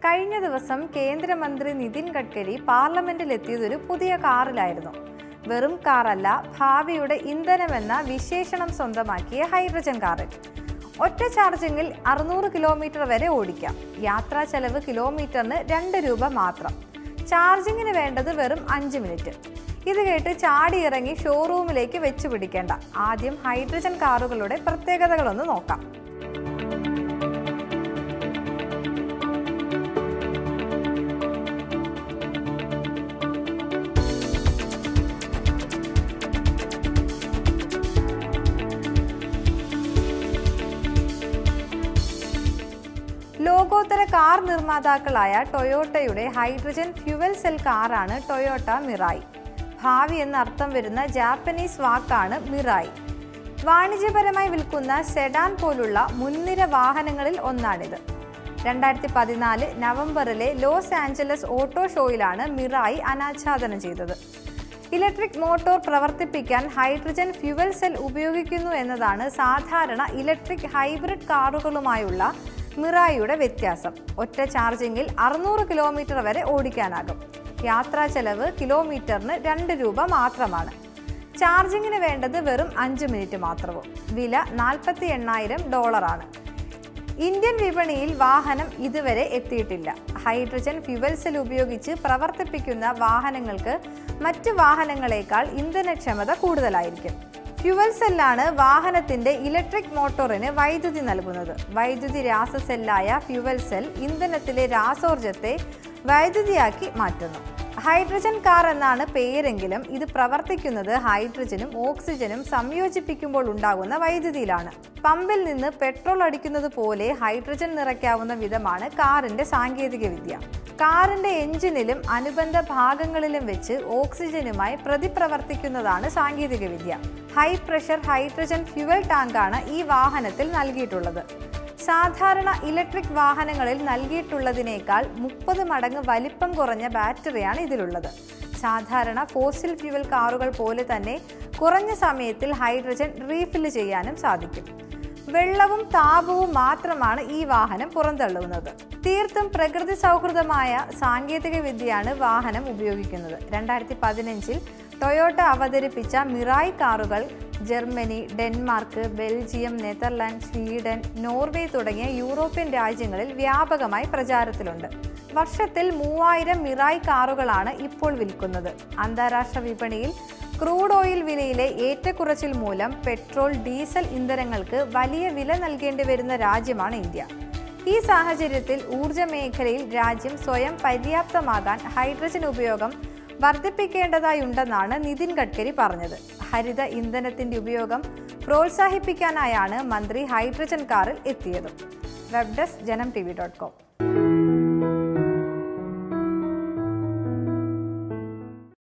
കഴിഞ്ഞ ദിവസം കേന്ദ്രമന്ത്രി നിതിൻ ഗഡ്കരി പാർലമെന്റിലെത്തിയത് ഒരു പുതിയ കാറിലായിരുന്നു വെറും കാറല്ല ഭാവിയുടെ ഇന്ധനമെന്ന വിശേഷണം സ്വന്തമാക്കിയ ഹൈഡ്രജൻ കാറിൽ ഒറ്റ ചാർജിങ്ങിൽ അറുന്നൂറ് കിലോമീറ്റർ വരെ ഓടിക്കാം യാത്രാ ചെലവ് കിലോമീറ്ററിന് രണ്ട് രൂപ മാത്രം ചാർജിങ്ങിന് വേണ്ടത് വെറും അഞ്ച് മിനിറ്റ് ഇത് കേട്ട് ചാടി ഇറങ്ങി ഷോറൂമിലേക്ക് വെച്ച് പിടിക്കേണ്ട ആദ്യം ഹൈഡ്രജൻ കാറുകളുടെ പ്രത്യേകതകളൊന്ന് നോക്കാം ലോകോത്തര കാർ നിർമ്മാതാക്കളായ ടൊയോട്ടയുടെ ഹൈഡ്രജൻ ഫ്യുവൽ സെൽ കാറാണ് ടൊയോട്ട മിറായി ഭാവി എന്ന അർത്ഥം വരുന്ന ജാപ്പനീസ് വാക്കാണ് മിറായി വാണിജ്യപരമായി വിൽക്കുന്ന സെഡാൻ പോലുള്ള മുൻനിര വാഹനങ്ങളിൽ ഒന്നാണിത് രണ്ടായിരത്തി പതിനാല് നവംബറിലെ ലോസ് ആഞ്ചലസ് ഓട്ടോ ഷോയിലാണ് മിറായി അനാച്ഛാദനം ചെയ്തത് ഇലക്ട്രിക് മോട്ടോർ പ്രവർത്തിപ്പിക്കാൻ ഹൈഡ്രജൻ ഫ്യുവൽ സെൽ ഉപയോഗിക്കുന്നു എന്നതാണ് സാധാരണ ഇലക്ട്രിക് ഹൈബ്രിഡ് കാറുകളുമായുള്ള മിറായിയുടെ വ്യത്യാസം ഒറ്റ ചാർജിങ്ങിൽ അറുന്നൂറ് കിലോമീറ്റർ വരെ ഓടിക്കാനാകും യാത്രാ ചെലവ് കിലോമീറ്ററിന് രണ്ട് രൂപ മാത്രമാണ് ചാർജിങ്ങിന് വേണ്ടത് വെറും അഞ്ച് മിനിറ്റ് മാത്രവും വില നാൽപ്പത്തി എണ്ണായിരം ഡോളറാണ് ഇന്ത്യൻ വിപണിയിൽ വാഹനം ഇതുവരെ എത്തിയിട്ടില്ല ഹൈഡ്രജൻ ഫ്യുവൽ സെൽ ഉപയോഗിച്ച് പ്രവർത്തിപ്പിക്കുന്ന വാഹനങ്ങൾക്ക് മറ്റ് വാഹനങ്ങളെക്കാൾ ഇന്ധനക്ഷമത കൂടുതലായിരിക്കും ഫ്യുവൽ സെല്ലാണ് വാഹനത്തിന്റെ ഇലക്ട്രിക് മോട്ടോറിന് വൈദ്യുതി നൽകുന്നത് വൈദ്യുതി രാസ സെല്ലായ ഫ്യുവൽ സെൽ ഇന്ധനത്തിലെ രാസോർജത്തെ വൈദ്യുതിയാക്കി മാറ്റുന്നു ഹൈഡ്രജൻ കാർ എന്നാണ് പേരെങ്കിലും ഇത് പ്രവർത്തിക്കുന്നത് ഹൈഡ്രജനും ഓക്സിജനും സംയോജിപ്പിക്കുമ്പോൾ ഉണ്ടാകുന്ന വൈദ്യുതിയിലാണ് പമ്പിൽ നിന്ന് പെട്രോൾ അടിക്കുന്നത് പോലെ ഹൈഡ്രജൻ നിറയ്ക്കാവുന്ന വിധമാണ് കാറിന്റെ സാങ്കേതിക വിദ്യ കാറിന്റെ എഞ്ചിനിലും അനുബന്ധ ഭാഗങ്ങളിലും വെച്ച് ഓക്സിജനുമായി പ്രതിപ്രവർത്തിക്കുന്നതാണ് സാങ്കേതിക വിദ്യ ഹൈ പ്രഷർ ഹൈഡ്രജൻ ഫ്യുവൽ ടാങ്കാണ് ഈ വാഹനത്തിൽ നൽകിയിട്ടുള്ളത് സാധാരണ ഇലക്ട്രിക് വാഹനങ്ങളിൽ നൽകിയിട്ടുള്ളതിനേക്കാൾ മുപ്പത് മടങ്ങ് വലിപ്പം കുറഞ്ഞ ബാറ്ററിയാണ് ഇതിലുള്ളത് സാധാരണ ഫോസിൽ ഫ്യൂവൽ കാറുകൾ പോലെ തന്നെ കുറഞ്ഞ സമയത്തിൽ ഹൈഡ്രജൻ റീഫില്ല് ചെയ്യാനും സാധിക്കും വെള്ളവും താപവും മാത്രമാണ് ഈ വാഹനം പുറന്തള്ളുന്നത് തീർത്തും പ്രകൃതി സൗഹൃദമായ സാങ്കേതിക വിദ്യയാണ് വാഹനം ഉപയോഗിക്കുന്നത് രണ്ടായിരത്തി പതിനഞ്ചിൽ ടൊയോട്ട അവതരിപ്പിച്ച മിറായി കാറുകൾ Germany Denmark Belgium Netherland Sweden Norway തുടങ്ങിയ യൂറോപ്യൻ രാജ്യങ്ങളിൽ വ്യാപകമായി പ്രചാരത്തിലുണ്ട് വർഷത്തിൽ മൂവായിരം മിറായി കാറുകളാണ് ഇപ്പോൾ വിൽക്കുന്നത് അന്താരാഷ്ട്ര വിപണിയിൽ ക്രൂഡ് ഓയിൽ വിലയിലെ ഏറ്റക്കുറച്ചിൽ മൂലം പെട്രോൾ ഡീസൽ ഇന്ധനങ്ങൾക്ക് വലിയ വില നൽകേണ്ടി വരുന്ന രാജ്യമാണ് ഇന്ത്യ ഈ സാഹചര്യത്തിൽ ഊർജ മേഖലയിൽ രാജ്യം സ്വയം പര്യാപ്തമാകാൻ ഹൈഡ്രജൻ ഉപയോഗം വർദ്ധിപ്പിക്കേണ്ടതായുണ്ടെന്നാണ് നിതിൻ ഗഡ്കരി പറഞ്ഞത് ഹരിത ഇന്ധനത്തിന്റെ ഉപയോഗം പ്രോത്സാഹിപ്പിക്കാനായാണ് മന്ത്രി ഹൈഡ്രജൻ കാറിൽ എത്തിയത് web desk Janam T V dot com